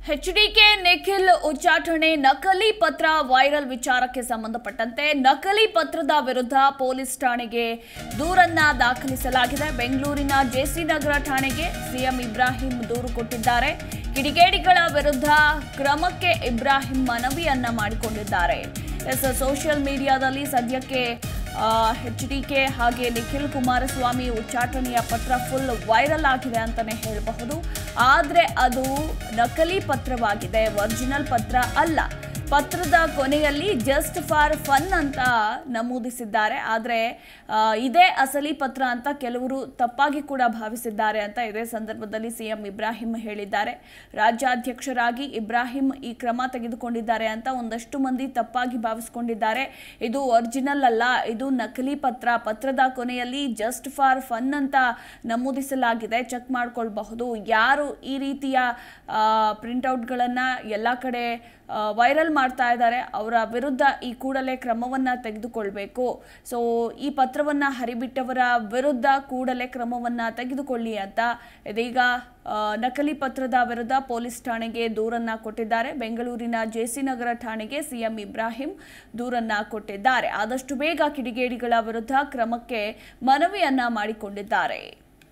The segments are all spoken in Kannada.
ಎಚ್ಡಿಕೆ ನಿಖಿಲ್ ಉಚ್ಚಾಟನೆ ನಕಲಿ ಪತ್ರ ವೈರಲ್ ವಿಚಾರಕ್ಕೆ ಸಂಬಂಧಪಟ್ಟಂತೆ ನಕಲಿ ಪತ್ರದ ವಿರುದ್ಧ ಪೊಲೀಸ್ ಠಾಣೆಗೆ ದೂರನ್ನ ದಾಖಲಿಸಲಾಗಿದೆ ಬೆಂಗಳೂರಿನ ಜೆಸಿ ನಗರ ಠಾಣೆಗೆ ಸಿಎಂ ಇಬ್ರಾಹಿಂ ದೂರು ಕೊಟ್ಟಿದ್ದಾರೆ ಕಿಡಿಗೇಡಿಗಳ ವಿರುದ್ಧ ಕ್ರಮಕ್ಕೆ ಇಬ್ರಾಹಿಂ ಮನವಿಯನ್ನ ಮಾಡಿಕೊಂಡಿದ್ದಾರೆ ಎಸ್ ಸೋಷಿಯಲ್ ಮೀಡಿಯಾದಲ್ಲಿ ಸದ್ಯಕ್ಕೆ ಎಚ್ ಡಿ ಕೆ ಹಾಗೆ ನಿಖಿಲ್ ಕುಮಾರಸ್ವಾಮಿ ಉಚ್ಚಾಟನೆಯ ಪತ್ರ ಫುಲ್ ವೈರಲ್ ಆಗಿದೆ ಅಂತಾನೆ ಹೇಳಬಹುದು ಆದರೆ ಅದು ನಕಲಿ ಪತ್ರವಾಗಿದೆ ಒರಿಜಿನಲ್ ಪತ್ರ ಅಲ್ಲ ಪತ್ರದ ಕೊನೆಯಲ್ಲಿ ಜಸ್ಟ್ ಫಾರ್ ಫನ್ ಅಂತ ನಮೂದಿಸಿದ್ದಾರೆ ಆದರೆ ಇದೇ ಅಸಲಿ ಪತ್ರ ಅಂತ ಕೆಲವರು ತಪ್ಪಾಗಿ ಕೂಡ ಭಾವಿಸಿದ್ದಾರೆ ಅಂತ ಇದೇ ಸಂದರ್ಭದಲ್ಲಿ ಸಿಎಂ ಇಬ್ರಾಹಿಂ ಹೇಳಿದ್ದಾರೆ ರಾಜ್ಯಾಧ್ಯಕ್ಷರಾಗಿ ಇಬ್ರಾಹಿಂ ಈ ಕ್ರಮ ತೆಗೆದುಕೊಂಡಿದ್ದಾರೆ ಅಂತ ಒಂದಷ್ಟು ಮಂದಿ ತಪ್ಪಾಗಿ ಭಾವಿಸ್ಕೊಂಡಿದ್ದಾರೆ ಇದು ಒರಿಜಿನಲ್ ಅಲ್ಲ ಇದು ನಕಲಿ ಪತ್ರ ಪತ್ರದ ಕೊನೆಯಲ್ಲಿ ಜಸ್ಟ್ ಫಾರ್ ಫನ್ ಅಂತ ನಮೂದಿಸಲಾಗಿದೆ ಚೆಕ್ ಮಾಡ್ಕೊಳ್ಬಹುದು ಯಾರು ಈ ರೀತಿಯ ಪ್ರಿಂಟೌಟ್ಗಳನ್ನು ಎಲ್ಲ ಕಡೆ ವೈರಲ್ ಮಾಡ್ತಾ ಇದ್ದಾರೆ ಅವರ ವಿರುದ್ಧ ಈ ಕೂಡಲೇ ಕ್ರಮವನ್ನು ತೆಗೆದುಕೊಳ್ಬೇಕು ಸೊ ಈ ಪತ್ರವನ್ನು ಹರಿಬಿಟ್ಟವರ ವಿರುದ್ಧ ಕೂಡಲೇ ಕ್ರಮವನ್ನು ತೆಗೆದುಕೊಳ್ಳಿ ಅಂತ ಇದೀಗ ಆ, ನಕಲಿ ಪತ್ರದ ವಿರುದ್ಧ ಪೊಲೀಸ್ ಠಾಣೆಗೆ ದೂರನ್ನ ಕೊಟ್ಟಿದ್ದಾರೆ ಬೆಂಗಳೂರಿನ ಜೆಸಿ ನಗರ ಠಾಣೆಗೆ ಸಿಎಂ ಇಬ್ರಾಹಿಂ ದೂರನ್ನ ಕೊಟ್ಟಿದ್ದಾರೆ ಆದಷ್ಟು ಬೇಗ ಕಿಡಿಗೇಡಿಗಳ ವಿರುದ್ಧ ಕ್ರಮಕ್ಕೆ ಮನವಿಯನ್ನ ಮಾಡಿಕೊಂಡಿದ್ದಾರೆ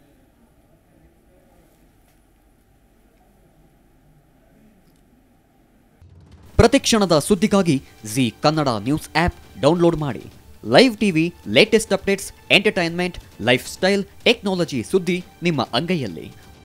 ಪ್ರತಿಕ್ಷಣದ ಸುದ್ದಿಗಾಗಿ Zee Kannada news app download ಮಾಡಿ live TV latest updates entertainment life style technology ಸುದ್ದಿ ನಿಮ್ಮ ಅಂಗೈಯಲ್ಲಿ